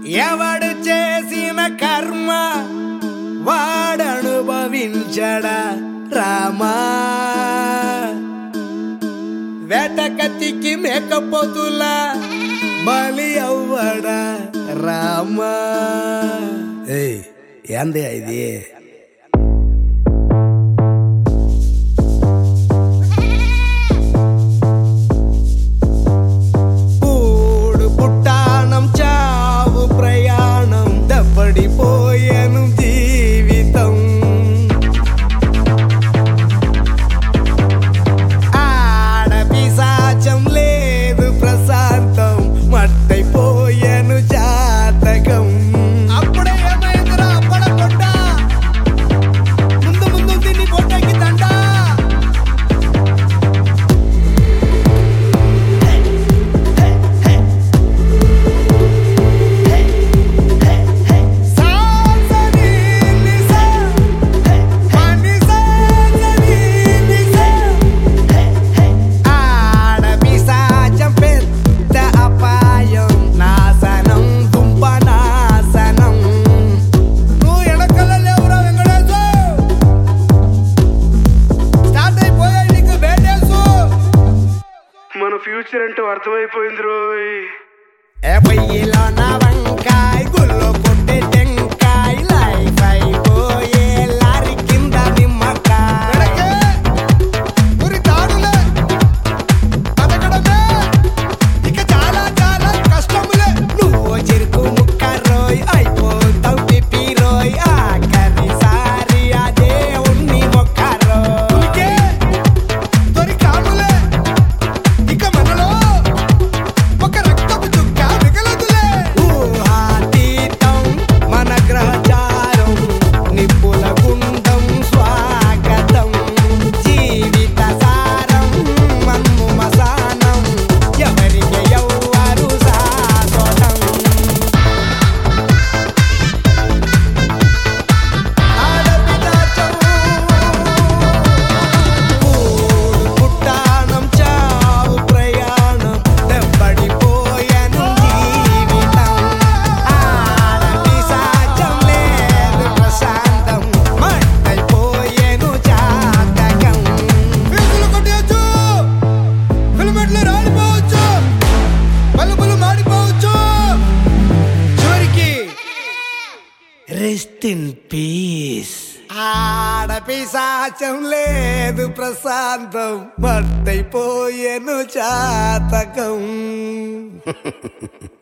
ఎవడు చేసిన కర్మ వాడనుభవించడా రామా వేటకత్తికి మేకపోతుల బలి అవ్వడా రామా ఏయ్ ఏంది ఇది పూడు పుట్టానం చావు ప్రయాణం దప్పడిపోయేను జీవితం ఆడ పిశాచం లేదు ప్రశాంతం మట్టైపోయేను జాతకం అప్పుడే ఏమైందిరా అప్పడ పొట్ట ముందు ముందు తిని పొట్టకి దండా సాసని నిసా మనిసా సని నిసా ఆడ పిశాచం పెద్ద అపాయం నాశనం దుంప నాశనం నువ్వు ఎడకల లేవురా వెంకటేశు స్టార్ట్ అయిపోయాయి నీకు బేటేసు మన ఫ్యూచర్ అంటే అర్థమైపోయింది రోయ్ ఏ పొయ్యిలో నా వంకాయ గుల్లో కొట్టే టెంకాయ లైఫ్ అయిపోయే లారీ కింద నిమ్మకాయ ఉరి తాడులే బతకడమే ఇక చాలా చాలా కష్టములే నువ్వు చెరుకు ముక్క రోయ్ అయిపోతావు పిపి రోయ్ ఆఖరి సారి అదే ఉన్ని మొక్క రోయ్ దొరికాములే ఇక మనలో ఒక రక్తపు చుక్క మిగలదులే ఊహాతీతం మన గ్రహచారం నిప్పుల గుండం స్వాగతం జీవిత సారం మన్ను మసానం ఎవరికి ఎవ్వరు శాశ్వతం పూడు పుట్టానం చావు ప్రయాణం దెబ్బడిపోయాను జీవితం ఆడ పిశాచం లేదు ప్రశాంతం మట్టైపోయేను జాతకం ఫీజులు కొట్టేయచ్చు ఫిల్మెట్లు రాలిపోవచ్చు బల్బులు మాడిపోవచ్చు చివరికి రెస్ట్ ఇన్ పీస్ ఆడ పిశాచం లేదు ప్రశాంతం మట్టైపోయేను జాతకం